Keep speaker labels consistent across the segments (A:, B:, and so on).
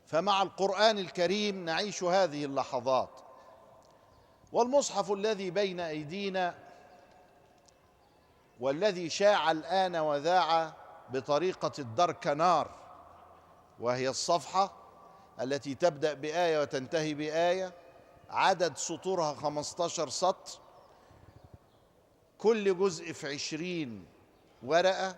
A: فمع القران الكريم نعيش هذه اللحظات والمصحف الذي بين ايدينا والذي شاع الان وذاع بطريقه الدركنار وهي الصفحه التي تبدا بايه وتنتهي بايه عدد سطورها 15 سطر كل جزء في عشرين ورقة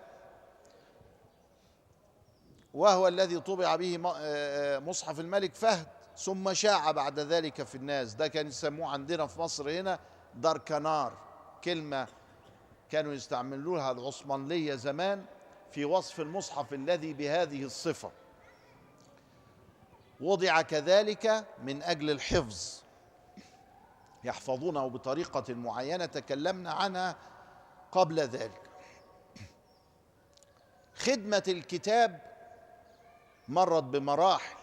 A: وهو الذي طبع به مصحف الملك فهد ثم شاع بعد ذلك في الناس ده كان يسموه عندنا في مصر هنا دركنار كلمة كانوا يستعملوها العثمانية زمان في وصف المصحف الذي بهذه الصفة وضع كذلك من أجل الحفظ يحفظونه بطريقة معينة تكلمنا عنها قبل ذلك خدمة الكتاب مرت بمراحل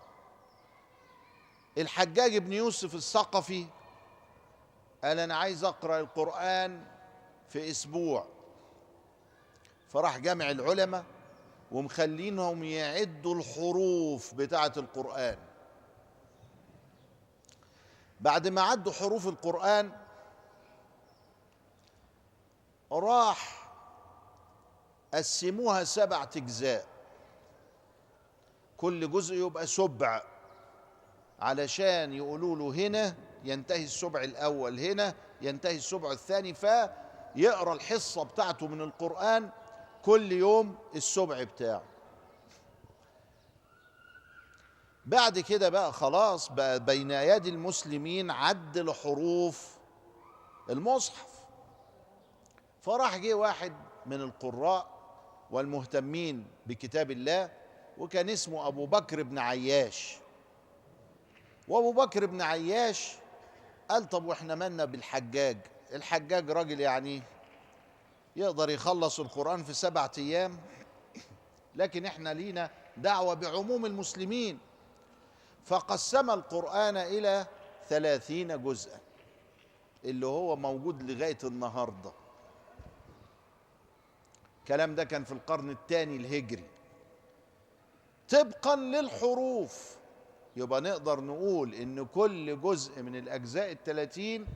A: الحجاج بن يوسف الثقفي قال أنا عايز أقرأ القرآن في أسبوع فراح جامع العلماء ومخلينهم يعدوا الحروف بتاعة القرآن بعد ما عدوا حروف القرآن راح قسموها سبعة أجزاء كل جزء يبقى سبع علشان يقولوا له هنا ينتهي السبع الأول هنا ينتهي السبع الثاني فيقرأ الحصة بتاعته من القرآن كل يوم السبع بتاعه بعد كده بقى خلاص بقى بين يد المسلمين عد لحروف المصحف فراح جه واحد من القراء والمهتمين بكتاب الله وكان اسمه ابو بكر بن عياش وابو بكر بن عياش قال طب واحنا مالنا بالحجاج الحجاج راجل يعني يقدر يخلص القرآن في سبعة أيام لكن احنا لينا دعوة بعموم المسلمين فقسم القرآن إلى ثلاثين جزءا اللي هو موجود لغاية النهاردة الكلام ده كان في القرن الثاني الهجري طبقا للحروف يبقى نقدر نقول ان كل جزء من الاجزاء الثلاثين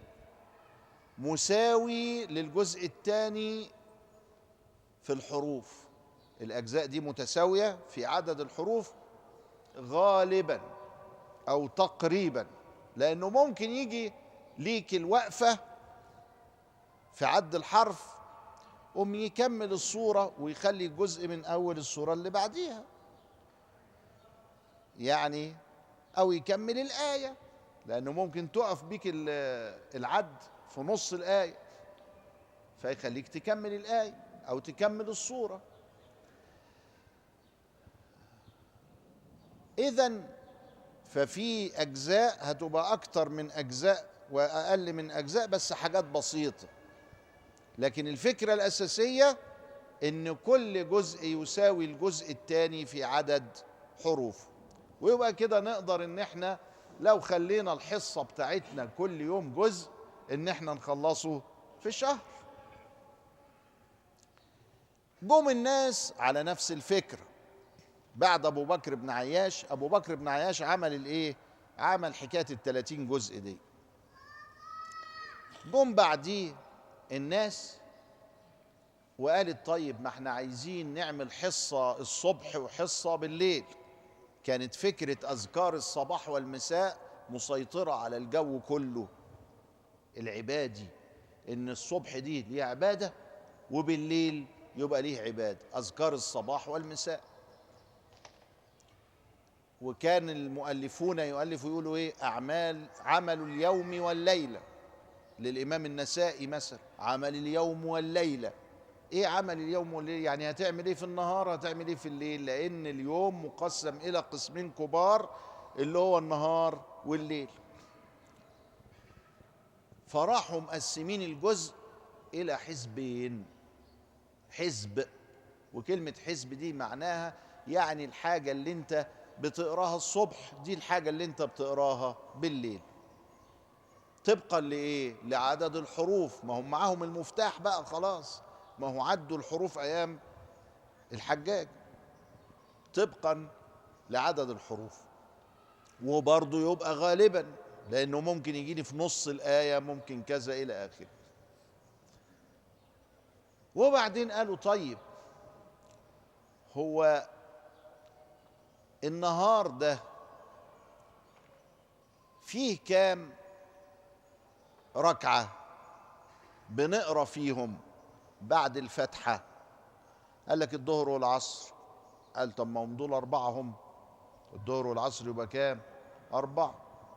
A: مساوي للجزء الثاني في الحروف الاجزاء دي متساويه في عدد الحروف غالبا او تقريبا لانه ممكن يجي ليك الوقفه في عد الحرف قوم يكمل الصوره ويخلي جزء من اول الصوره اللي بعديها يعني او يكمل الايه لانه ممكن تقف بيك العد في نص الايه فيخليك تكمل الايه او تكمل الصوره اذا ففي اجزاء هتبقى اكتر من اجزاء واقل من اجزاء بس حاجات بسيطه لكن الفكره الاساسيه ان كل جزء يساوي الجزء الثاني في عدد حروفه ويبقى كده نقدر ان احنا لو خلينا الحصه بتاعتنا كل يوم جزء ان احنا نخلصه في الشهر جم الناس على نفس الفكره بعد ابو بكر بن عياش ابو بكر بن عياش عمل الايه عمل حكايه ال 30 جزء دي جم بعديه الناس وقالت طيب ما احنا عايزين نعمل حصه الصبح وحصه بالليل كانت فكره اذكار الصباح والمساء مسيطره على الجو كله العبادي ان الصبح دي ليه عباده وبالليل يبقى ليه عباده اذكار الصباح والمساء وكان المؤلفون يؤلفوا يقولوا ايه اعمال عمل اليوم والليله للامام النسائي مثلا عمل اليوم والليله ايه عمل اليوم والليل يعني هتعمل ايه في النهار هتعمل ايه في الليل لان اليوم مقسم الى قسمين كبار اللي هو النهار والليل فراحوا مقسمين الجزء الى حزبين حزب وكلمه حزب دي معناها يعني الحاجه اللي انت بتقراها الصبح دي الحاجه اللي انت بتقراها بالليل طبقا لايه لعدد الحروف ما هم معاهم المفتاح بقى خلاص ما هو عدوا الحروف ايام الحجاج طبقا لعدد الحروف وبرضه يبقى غالبا لانه ممكن يجيني في نص الايه ممكن كذا الى اخره وبعدين قالوا طيب هو النهار ده فيه كام ركعه بنقرا فيهم بعد الفاتحه قال لك الظهر والعصر قال طب ما هم دول اربعه هم الظهر والعصر يبقى كام اربعه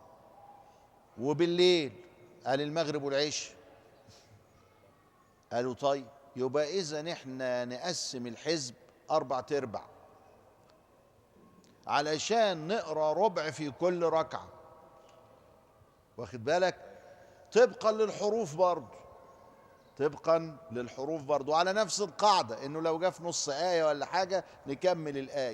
A: وبالليل قال المغرب والعشاء قالوا طيب يبقى اذا احنا نقسم الحزب اربع تربع علشان نقرا ربع في كل ركعه واخد بالك طبقا للحروف برضه طبقا للحروف برضه على نفس القاعده انه لو جه في نص ايه ولا حاجه نكمل الايه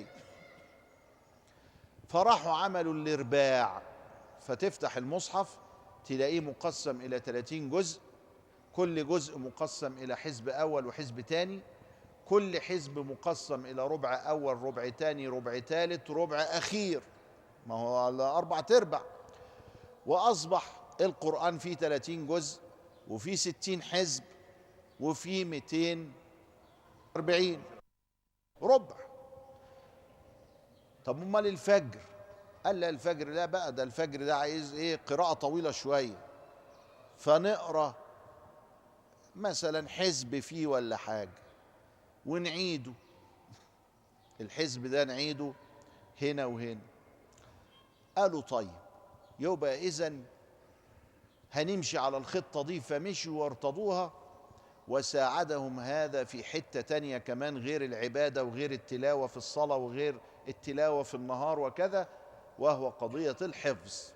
A: فراحوا عملوا الارباع فتفتح المصحف تلاقيه مقسم الى 30 جزء كل جزء مقسم الى حزب اول وحزب تاني كل حزب مقسم الى ربع اول ربع تاني ربع تالت ربع اخير ما هو على اربع تربع واصبح القران فيه 30 جزء وفيه 60 حزب وفيه 240 ربع طب امال الفجر قال لا الفجر لا بقى ده الفجر ده عايز ايه قراءه طويله شويه فنقرا مثلا حزب فيه ولا حاجه ونعيده الحزب ده نعيده هنا وهنا قالوا طيب يبقى اذا هنمشي على الخطة دي فمشوا وارتضوها وساعدهم هذا في حتة تانية كمان غير العبادة وغير التلاوة في الصلاة وغير التلاوة في النهار وكذا وهو قضية الحفظ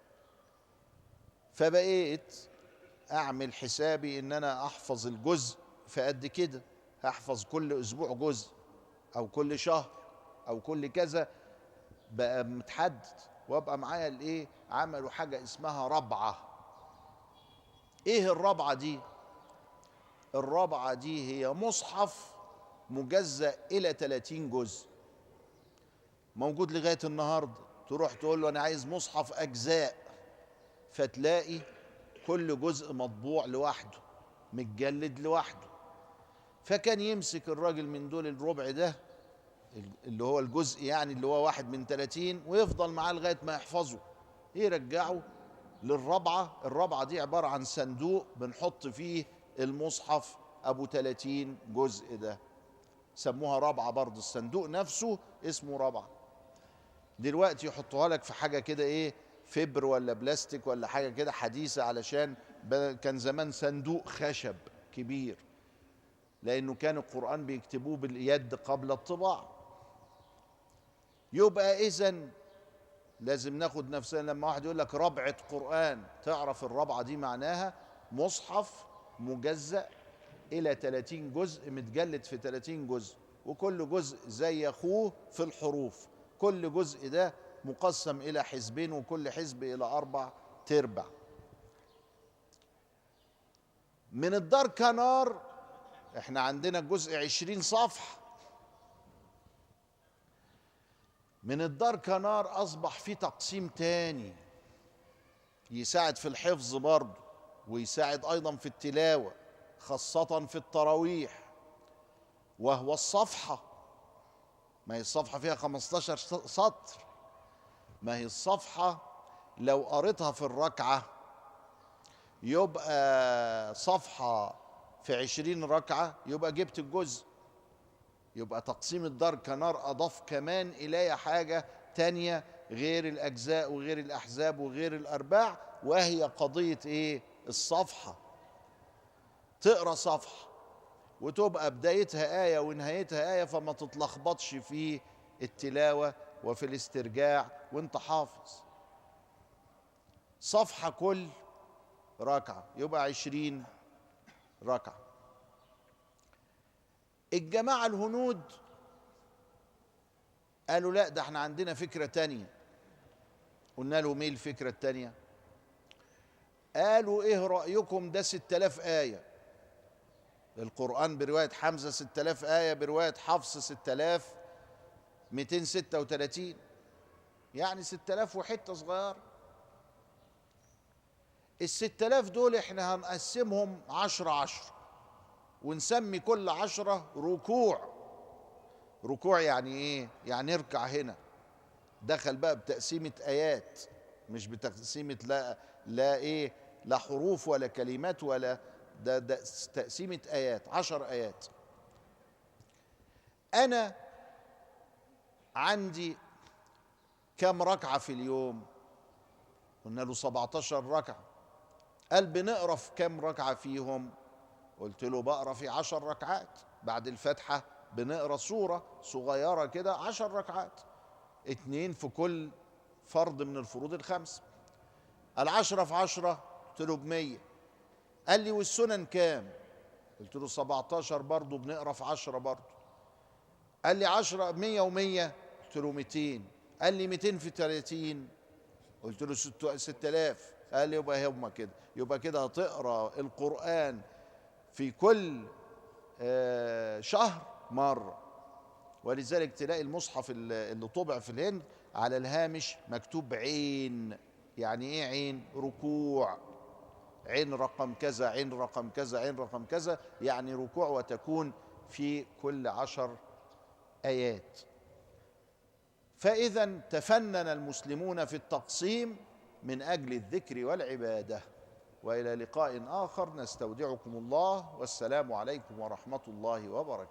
A: فبقيت أعمل حسابي إن أنا أحفظ الجزء في قد كده هحفظ كل أسبوع جزء أو كل شهر أو كل كذا بقى متحدد وابقى معايا الايه عملوا حاجه اسمها ربعه ايه الربعه دي الرابعة دي هي مصحف مجزأ إلى 30 جزء موجود لغاية النهاردة تروح تقول له أنا عايز مصحف أجزاء فتلاقي كل جزء مطبوع لوحده متجلد لوحده فكان يمسك الراجل من دول الربع ده اللي هو الجزء يعني اللي هو واحد من 30 ويفضل معاه لغاية ما يحفظه يرجعه للرابعة الرابعة دي عبارة عن صندوق بنحط فيه المصحف ابو 30 جزء ده سموها رابعه برضه الصندوق نفسه اسمه رابعه دلوقتي يحطوها لك في حاجه كده ايه فبر ولا بلاستيك ولا حاجه كده حديثه علشان كان زمان صندوق خشب كبير لانه كان القران بيكتبوه باليد قبل الطباعه يبقى اذا لازم ناخد نفسنا لما واحد يقول لك ربعه قران تعرف الربعه دي معناها مصحف مجزأ إلى 30 جزء متجلد في 30 جزء وكل جزء زي أخوه في الحروف كل جزء ده مقسم إلى حزبين وكل حزب إلى أربع تربع من الدار كنار احنا عندنا جزء عشرين صفحة من الدار كنار أصبح في تقسيم تاني يساعد في الحفظ برضه ويساعد ايضا في التلاوه خاصه في التراويح وهو الصفحه ما هي الصفحه فيها 15 سطر ما هي الصفحه لو قريتها في الركعه يبقى صفحه في عشرين ركعه يبقى جبت الجزء يبقى تقسيم الدار كنار اضاف كمان الي حاجه تانية غير الاجزاء وغير الاحزاب وغير الارباع وهي قضيه ايه الصفحة تقرا صفحة وتبقى بدايتها آية ونهايتها آية فما تتلخبطش في التلاوة وفي الاسترجاع وانت حافظ صفحة كل ركعة يبقى عشرين ركعة الجماعة الهنود قالوا لا ده احنا عندنا فكرة تانية قلنا لهم ايه الفكرة التانية قالوا ايه رأيكم ده ستة آلاف آية القرآن برواية حمزة ستة آلاف آية برواية حفص ستة آلاف ميتين ستة وتلاتين يعني ستة آلاف وحتة صغيرة الستة آلاف دول احنا هنقسمهم عشرة عشرة ونسمي كل عشرة ركوع ركوع يعني ايه يعني اركع هنا دخل بقى بتقسيمة آيات مش بتقسيمة لا لا ايه لا حروف ولا كلمات ولا ده, ده تقسيمة آيات عشر آيات أنا عندي كم ركعة في اليوم قلنا له 17 ركعة قال بنقرا في كم ركعة فيهم قلت له بقرا في عشر ركعات بعد الفاتحة بنقرا سورة صغيرة كده عشر ركعات اتنين في كل فرض من الفروض الخمس العشرة في عشرة قلت له بمية قال لي والسنن كام قلت له 17 برضه بنقرا في عشرة برضه قال لي عشرة مية ومية قلت له 200 قال لي 200 في 30 قلت له 6000 قال لي يبقى هم كده يبقى كده هتقرا القرآن في كل آه، شهر مرة ولذلك تلاقي المصحف اللي اللي طبع في الهند على الهامش مكتوب عين يعني ايه عين ركوع عين رقم كذا عين رقم كذا عين رقم كذا يعني ركوع وتكون في كل عشر ايات فاذا تفنن المسلمون في التقسيم من اجل الذكر والعباده والى لقاء اخر نستودعكم الله والسلام عليكم ورحمه الله وبركاته